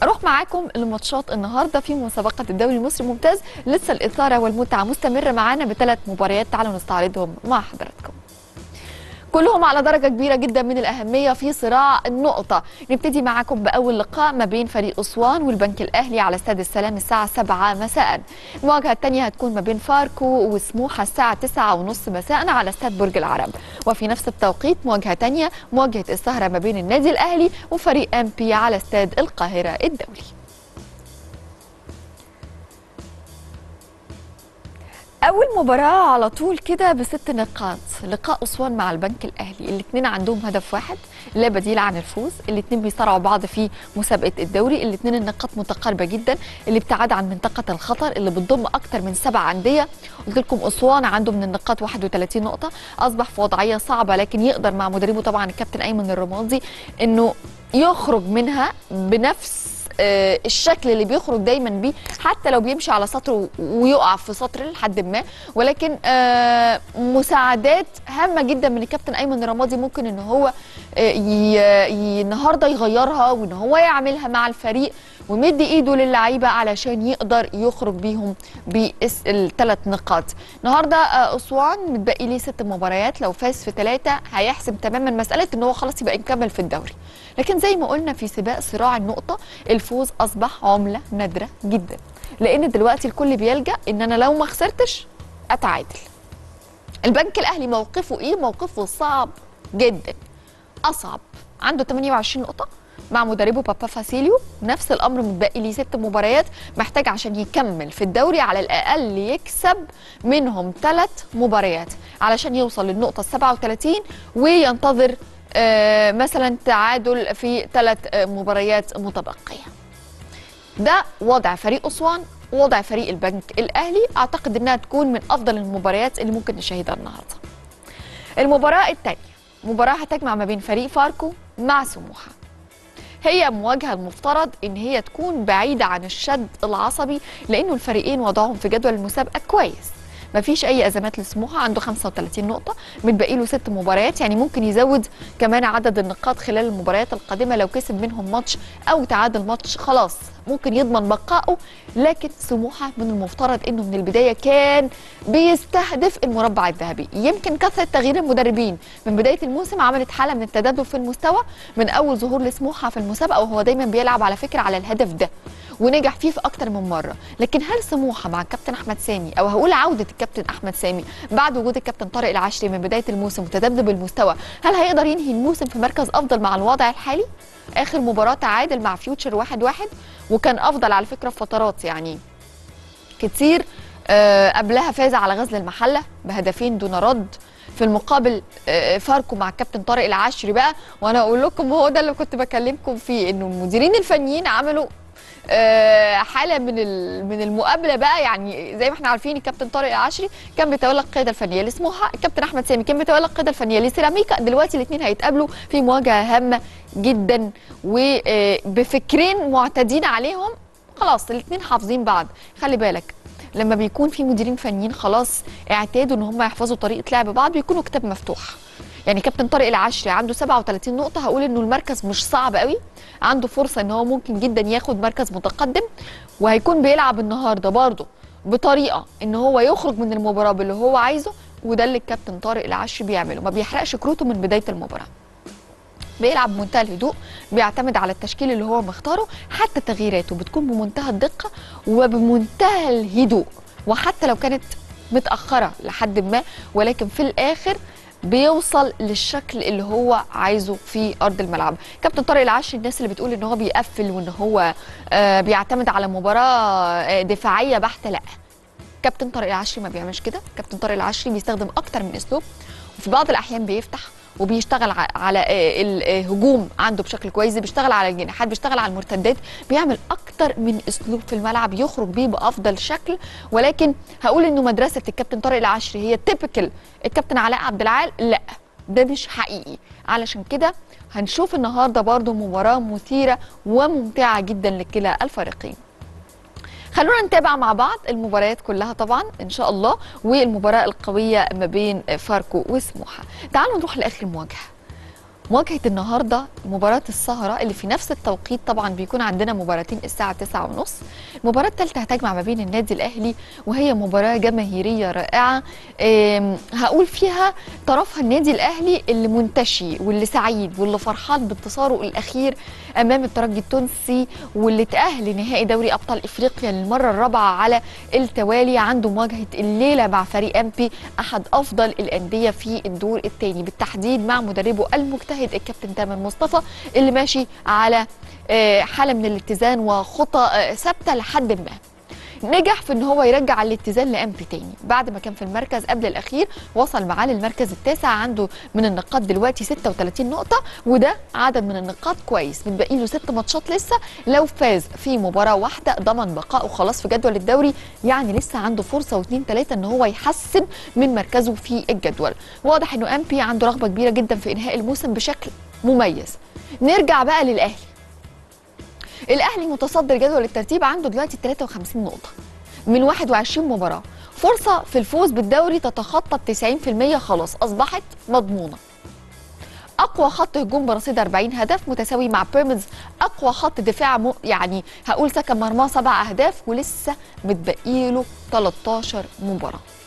اروح معاكم لماتشات النهارده في مسابقه الدوري المصري الممتاز لسه الاثاره والمتعه مستمره معانا بثلاث مباريات تعالوا نستعرضهم مع حضراتكم كلهم على درجه كبيره جدا من الاهميه في صراع النقطه نبتدي معاكم باول لقاء ما بين فريق اسوان والبنك الاهلي على استاد السلام الساعه 7 مساء المواجهه الثانيه هتكون ما بين فاركو وسموحه الساعه 9 ونص مساء على استاد برج العرب وفي نفس التوقيت مواجهه ثانيه مواجهه السهره ما بين النادي الاهلي وفريق ام بي على استاد القاهره الدولي أول مباراة على طول كده بست نقاط لقاء أسوان مع البنك الأهلي الاثنين عندهم هدف واحد لا بديل عن الفوز الاثنين بيصارعوا بعض في مسابقة الدوري الاثنين النقاط متقاربة جدا الابتعاد عن منطقة الخطر اللي بتضم أكتر من سبع أندية قلت لكم أسوان عنده من النقاط 31 نقطة أصبح في وضعية صعبة لكن يقدر مع مدربه طبعا الكابتن أيمن الرمادي إنه يخرج منها بنفس آه، الشكل اللي بيخرج دايما بيه حتى لو بيمشي على سطر ويقع في سطر لحد ما ولكن آه، مساعدات هامه جدا من الكابتن ايمن الرمادي ممكن ان هو آه، ي- ي- النهارده يغيرها وان هو يعملها مع الفريق ومدي ايده للعيبه علشان يقدر يخرج بيهم بالثلاث نقاط النهارده آه، اسوان متبقي ليه ست مباريات لو فاز في ثلاثه هيحسم تماما مساله ان هو خلاص يبقى يكمل في الدوري لكن زي ما قلنا في سباق صراع النقطه الفوز اصبح عمله نادره جدا لان دلوقتي الكل بيلجا ان انا لو ما خسرتش اتعادل البنك الاهلي موقفه ايه موقفه صعب جدا اصعب عنده 28 نقطه مع مدربه بابا فاسيليو نفس الامر متبقي ليه ست مباريات محتاج عشان يكمل في الدوري على الاقل يكسب منهم ثلاث مباريات علشان يوصل للنقطه ال 37 وينتظر آه، مثلا تعادل في ثلاث مباريات متبقيه ده وضع فريق اسوان ووضع فريق البنك الاهلي اعتقد انها تكون من افضل المباريات اللي ممكن نشاهدها النهارده المباراه الثانيه مباراه هتجمع ما بين فريق فاركو مع سموحه هي مواجهه المفترض ان هي تكون بعيده عن الشد العصبي لانه الفريقين وضعهم في جدول المسابقه كويس مفيش اي ازمات لسموحه عنده 35 نقطه متبقي له ست مباريات يعني ممكن يزود كمان عدد النقاط خلال المباريات القادمه لو كسب منهم ماتش او تعادل ماتش خلاص ممكن يضمن بقائه لكن سموحه من المفترض انه من البدايه كان بيستهدف المربع الذهبي يمكن كثره تغيير المدربين من بدايه الموسم عملت حاله من التذبذب في المستوى من اول ظهور لسموحه في المسابقه وهو دايما بيلعب على فكره على الهدف ده ونجح فيه في اكتر من مره لكن هل سموحه مع الكابتن احمد سامي او هقول عوده الكابتن احمد سامي بعد وجود الكابتن طارق العشري من بدايه الموسم وتذبذب المستوى هل هيقدر ينهي الموسم في مركز افضل مع الوضع الحالي اخر مباراه تعادل مع فيوتشر واحد واحد وكان افضل على فكره في فترات يعني كتير آه، قبلها فاز على غزل المحله بهدفين دون رد في المقابل آه، فاركو مع الكابتن طارق العشري بقى وانا اقول لكم هو ده اللي كنت بكلمكم فيه انه المديرين الفنيين عملوا آه، حاله من ال- من المقابله بقى يعني زي ما احنا عارفين الكابتن طارق العشري كان بيتولى القياده الفنيه لسموحه الكابتن احمد سامي كان بيتولى القياده الفنيه لسيراميكا دلوقتي الاثنين هيتقابلوا في مواجهه هامه جدا وبفكرين معتادين عليهم خلاص الاثنين حافظين بعض خلي بالك لما بيكون في مديرين فنيين خلاص اعتادوا ان هم يحفظوا طريقه لعب بعض بيكونوا كتاب مفتوح يعني كابتن طارق العشري عنده 37 نقطه هقول انه المركز مش صعب قوي عنده فرصه ان هو ممكن جدا ياخد مركز متقدم وهيكون بيلعب النهارده برضه بطريقه ان هو يخرج من المباراه باللي هو عايزه وده اللي الكابتن طارق العشري بيعمله ما بيحرقش كروته من بدايه المباراه بيلعب بمنتهى الهدوء بيعتمد على التشكيل اللي هو مختاره حتى تغييراته بتكون بمنتهى الدقه وبمنتهى الهدوء وحتى لو كانت متاخره لحد ما ولكن في الاخر بيوصل للشكل اللي هو عايزه في ارض الملعب كابتن طارق العشري الناس اللي بتقول ان هو بيقفل وان هو آه بيعتمد على مباراه آه، دفاعيه بحته لا كابتن طارق العشري ما بيعملش كده كابتن طارق العشري بيستخدم اكتر من اسلوب وفي بعض الاحيان بيفتح وبيشتغل ع- على آه، الهجوم عنده بشكل كويس بيشتغل على الجناحات بيشتغل على المرتدات بيعمل اكتر من اسلوب في الملعب يخرج بيه بافضل شكل ولكن هقول انه مدرسه الكابتن طارق العشري هي تيبيكال الكابتن علاء عبد العال لا ده مش حقيقي علشان كده هنشوف النهارده برضو مباراه مثيره وممتعه جدا لكلا الفريقين خلونا نتابع مع بعض المباريات كلها طبعا ان شاء الله والمباراه القويه ما بين فاركو وسموحه تعالوا نروح لاخر مواجهه مواجهه النهارده مباراه السهره اللي في نفس التوقيت طبعا بيكون عندنا مباراتين الساعه 9:30 المباراه الثالثه هتجمع ما بين النادي الاهلي وهي مباراه جماهيريه رائعه آم، هقول فيها طرفها النادي الاهلي اللي منتشي واللي سعيد واللي فرحان بانتصاره الاخير امام الترجي التونسي واللي تاهل لنهائي دوري ابطال افريقيا للمره الرابعه على التوالي عنده مواجهه الليله مع فريق امبي احد افضل الانديه في الدور الثاني بالتحديد مع مدربه المجتهد الكابتن تامر مصطفى اللي ماشي على آه، حاله من الاتزان وخطى آه، ثابته لحد ما نجح في ان هو يرجع الاتزان لامبي تاني بعد ما كان في المركز قبل الاخير وصل معاه للمركز التاسع عنده من النقاط دلوقتي 36 نقطه وده عدد من النقاط كويس متبقي له ست ماتشات لسه لو فاز في مباراه واحده ضمن بقائه خلاص في جدول الدوري يعني لسه عنده فرصه واثنين ثلاثه ان هو يحسن من مركزه في الجدول واضح انه امبي عنده رغبه كبيره جدا في انهاء الموسم بشكل مميز نرجع بقى للاهلي الاهلي متصدر جدول الترتيب عنده دلوقتي 53 نقطه من 21 مباراه فرصه في الفوز بالدوري تتخطى ال 90% خلاص اصبحت مضمونه اقوى خط هجوم برصيد 40 هدف متساوي مع بيراميدز اقوى خط دفاع م... يعني هقول سكن مرماه سبع اهداف ولسه متبقي له 13 مباراه